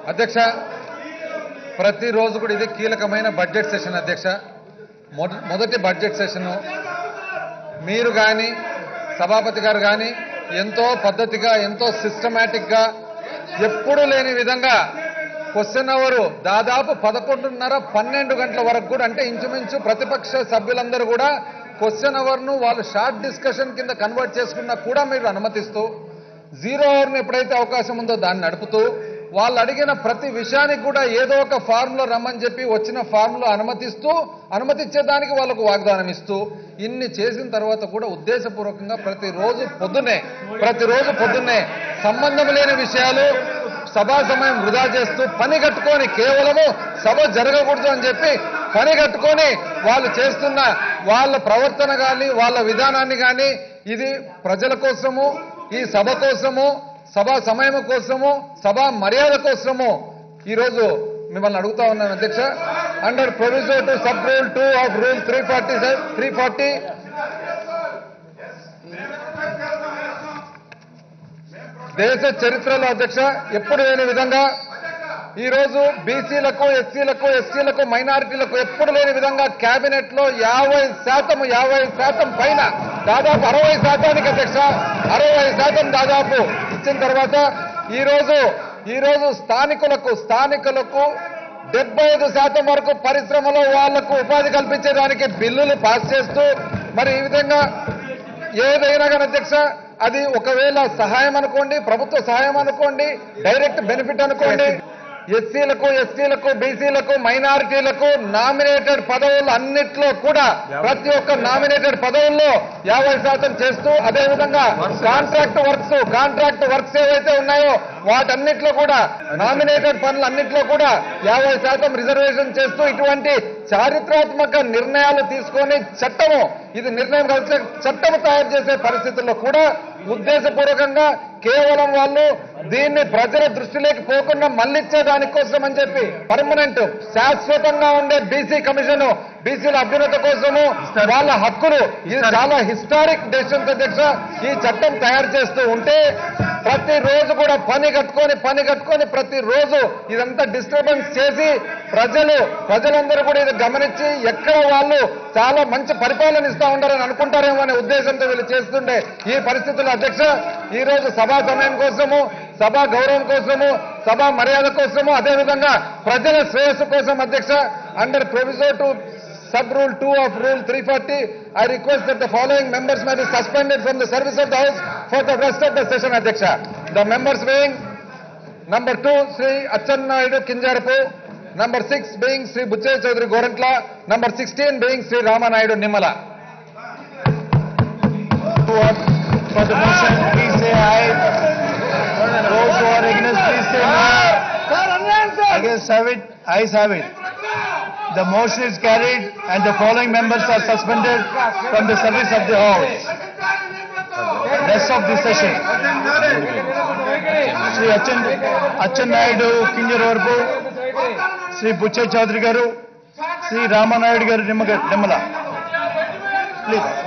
అధ్యక్ష ప్రతిరోజు కూడా ఇది కీలకమైన బడ్జెట్ సెషన్ అధ్యక్ష మొద- మొదటి బడ్జెట్ సెషను మీరు కానీ సభాపతి గారు కానీ ఎంతో పద్ధతిగా ఎంతో సిస్టమేటిక్గా ఎప్పుడూ లేని విధంగా క్వశ్చన్ అవర్ దాదాపు పదకొండున్నర పన్నెండు గంటల వరకు కూడా అంటే ఇంచుమించు ప్రతిపక్ష సభ్యులందరూ కూడా క్వశ్చన్ అవర్ను వాళ్ళు షార్ట్ డిస్కషన్ కింద కన్వర్ట్ చేసుకున్నా కూడా మీరు అనుమతిస్తూ జీరో అవర్ను ఎప్పుడైతే అవకాశం ఉందో దాన్ని నడుపుతూ వాళ్ళు అడిగిన ప్రతి విషయానికి కూడా ఏదో ఒక ఫార్ములో రమ్మని చెప్పి వచ్చిన ఫార్ములో అనుమతిస్తూ అనుమతించేదానికి వాళ్ళకు వాగ్దానం ఇస్తూ ఇన్ని చేసిన తర్వాత కూడా ఉద్దేశపూర్వకంగా ప్రతిరోజు పొద్దున్నే ప్రతిరోజు పొద్దున్నే సంబంధం లేని విషయాలు సభా సమయం వృధా చేస్తూ పని కట్టుకొని కేవలము సభ జరగకూడదు అని చెప్పి పని కట్టుకొని వాళ్ళు చేస్తున్న వాళ్ళ ప్రవర్తన కానీ వాళ్ళ విధానాన్ని కానీ ఇది ప్రజల కోసము ఈ సభ కోసము సభా సమయం కోసము సభా మర్యాద కోసము ఈరోజు మిమ్మల్ని అడుగుతా ఉన్నాను అధ్యక్ష under proviso to sub rule two of rule three forty three forty దేశ చరిత్రలో అధ్యక్ష ఎప్పుడు లేని విధంగా ఈ రోజు బీసీలకు ఎస్సీలకు ఎస్టీలకు మైనారిటీలకు ఎప్పుడు లేని విధంగా కేబినెట్ లో యాభై శాతం యాభై శాతం పైన దాదాపు అరవై శాతానికి అధ్యక్ష అరవై శాతం దాదాపు ఇచ్చిన తర్వాత ఈ రోజు ఈ రోజు స్థానికులకు స్థానికులకు డెబ్బై ఐదు శాతం వరకు పరిశ్రమలో వాళ్లకు ఉపాధి కల్పించేదానికి బిల్లులు పాస్ చేస్తూ మరి ఈ విధంగా ఏదైనా కానీ అధ్యక్ష అది ఒకవేళ సహాయం అనుకోండి ప్రభుత్వ సహాయం అనుకోండి డైరెక్ట్ బెనిఫిట్ అనుకోండి ఎస్సీలకు ఎస్టీలకు బీసీలకు మైనారిటీలకు నామినేటెడ్ పదవులు అన్నిట్లో కూడా ప్రతి ఒక్క నామినేటెడ్ పదవుల్లో యాభై శాతం చేస్తూ అదేవిధంగా కాంట్రాక్ట్ వర్క్స్ కాంట్రాక్ట్ వర్క్స్ ఏవైతే ఉన్నాయో వాటన్నిట్లో కూడా నామినేటెడ్ పనులు అన్నిట్లో కూడా యాభై శాతం రిజర్వేషన్ చేస్తూ ఇటువంటి చారిత్రాత్మక నిర్ణయాలు తీసుకొని చట్టము ఇది నిర్ణయం కలిసి చట్టము తయారు చేసే పరిస్థితుల్లో కూడా ఉద్దేశపూర్వకంగా కేవలం వాళ్ళు దీన్ని ప్రజల దృష్టిలోకి పోకుండా మళ్ళిచ్చే దానికోసం అని చెప్పి పర్మనెంట్ శాశ్వతంగా ఉండే బీసీ కమిషన్ బీసీల అభ్యున్నత కోసము వాళ్ళ హక్కులు ఇది చాలా హిస్టారిక్ డెసిషన్స్ అధ్యక్ష ఈ చట్టం తయారు చేస్తూ ఉంటే ప్రతిరోజు కూడా పని కట్టుకొని పని కట్టుకొని ప్రతిరోజు ఇదంతా డిస్టర్బెన్స్ చేసి ప్రజలు ప్రజలందరూ కూడా ఇది గమనించి ఎక్కడ వాళ్ళు చాలా మంచి పరిపాలన ఇస్తా ఉంటారని అనుకుంటారేమో అనే ఉద్దేశంతో వీళ్ళు చేస్తుండే ఈ పరిస్థితుల్లో అధ్యక్ష ఈ రోజు సభా సమయం కోసము సభా గౌరవం కోసము సభా మర్యాద కోసము అదేవిధంగా ప్రజల శ్రేయస్సు కోసం అధ్యక్ష under proviso to sub rule 2 of rule 340 i request that the following members may be suspended from the service of the house for the rest of the session adhyaksha the members being number 2 sri achannaidu kinjarapu number 6 being sri buchay chaudhary gorantla number 16 being sri ramanaidu nimala For the motion, please say aye. Those who are against, please say no. Against have it, ayes have it. The motion is carried and the following members are suspended from the service of the House. Rest of the session. Sri Achan, Achan Naidu, Kinjaravarpu, Sri Buchay Chaudhary Garu, Sri Ramanayadu Garu Nimala. Please.